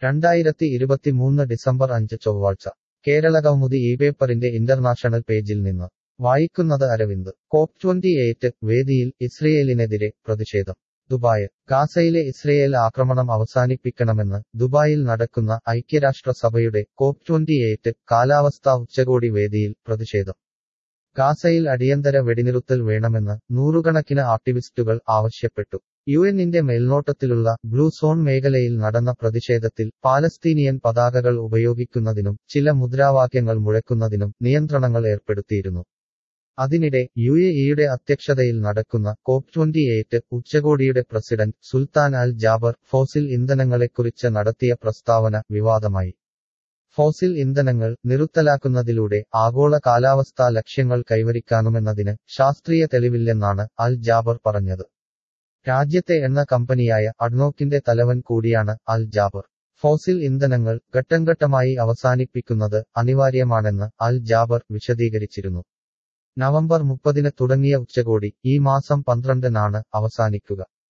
രണ്ടായിരത്തി ഇരുപത്തിമൂന്ന് ഡിസംബർ അഞ്ച് ചൊവ്വാഴ്ച കേരള കൗമുദി ഈ പേപ്പറിന്റെ ഇന്റർനാഷണൽ പേജിൽ നിന്ന് വായിക്കുന്നത് അരവിന്ദ് കോപ്പ് ട്വന്റി എയ്റ്റ് വേദിയിൽ ഇസ്രയേലിനെതിരെ പ്രതിഷേധം ദുബായ് ഗാസയിലെ ഇസ്രയേൽ ആക്രമണം അവസാനിപ്പിക്കണമെന്ന് ദുബായിൽ നടക്കുന്ന ഐക്യരാഷ്ട്രസഭയുടെ കോപ്പ് ട്വന്റി എയ്റ്റ് കാലാവസ്ഥാ ഉച്ചകോടി വേദിയിൽ പ്രതിഷേധം ഗാസയിൽ അടിയന്തര വെടിനിറുത്തൽ വേണമെന്ന് നൂറുകണക്കിന് ആക്ടിവിസ്റ്റുകൾ ആവശ്യപ്പെട്ടു യുഎന്നിന്റെ മേൽനോട്ടത്തിലുള്ള ബ്ലൂ സോൺ മേഖലയിൽ നടന്ന പ്രതിഷേധത്തിൽ പാലസ്തീനിയൻ പതാകകൾ ഉപയോഗിക്കുന്നതിനും ചില മുദ്രാവാക്യങ്ങൾ മുഴക്കുന്നതിനും നിയന്ത്രണങ്ങൾ ഏർപ്പെടുത്തിയിരുന്നു അതിനിടെ യു എ ഇയുടെ അധ്യക്ഷതയിൽ നടക്കുന്ന കോപ്പ് ട്വന്റി എയ്റ്റ് ഉച്ചകോടിയുടെ president Sultan Al Jaber fossil ഇന്ധനങ്ങളെക്കുറിച്ച് നടത്തിയ പ്രസ്താവന വിവാദമായി ഫോസിൽ ഇന്ധനങ്ങൾ നിറുത്തലാക്കുന്നതിലൂടെ ആഗോള കാലാവസ്ഥാ ലക്ഷ്യങ്ങൾ കൈവരിക്കാനുമെന്നതിന് ശാസ്ത്രീയ തെളിവില്ലെന്നാണ് അൽ ജാബർ പറഞ്ഞത് രാജ്യത്തെ എണ്ണ കമ്പനിയായ അഡ്നോക്കിന്റെ തലവൻ കൂടിയാണ് അൽ ജാബർ ഫോസിൽ ഇന്ധനങ്ങൾ ഘട്ടംഘട്ടമായി അവസാനിപ്പിക്കുന്നത് അനിവാര്യമാണെന്ന് അൽ ജാബർ വിശദീകരിച്ചിരുന്നു നവംബർ മുപ്പതിന് തുടങ്ങിയ ഉച്ചകോടി ഈ മാസം പന്ത്രണ്ടിനാണ് അവസാനിക്കുക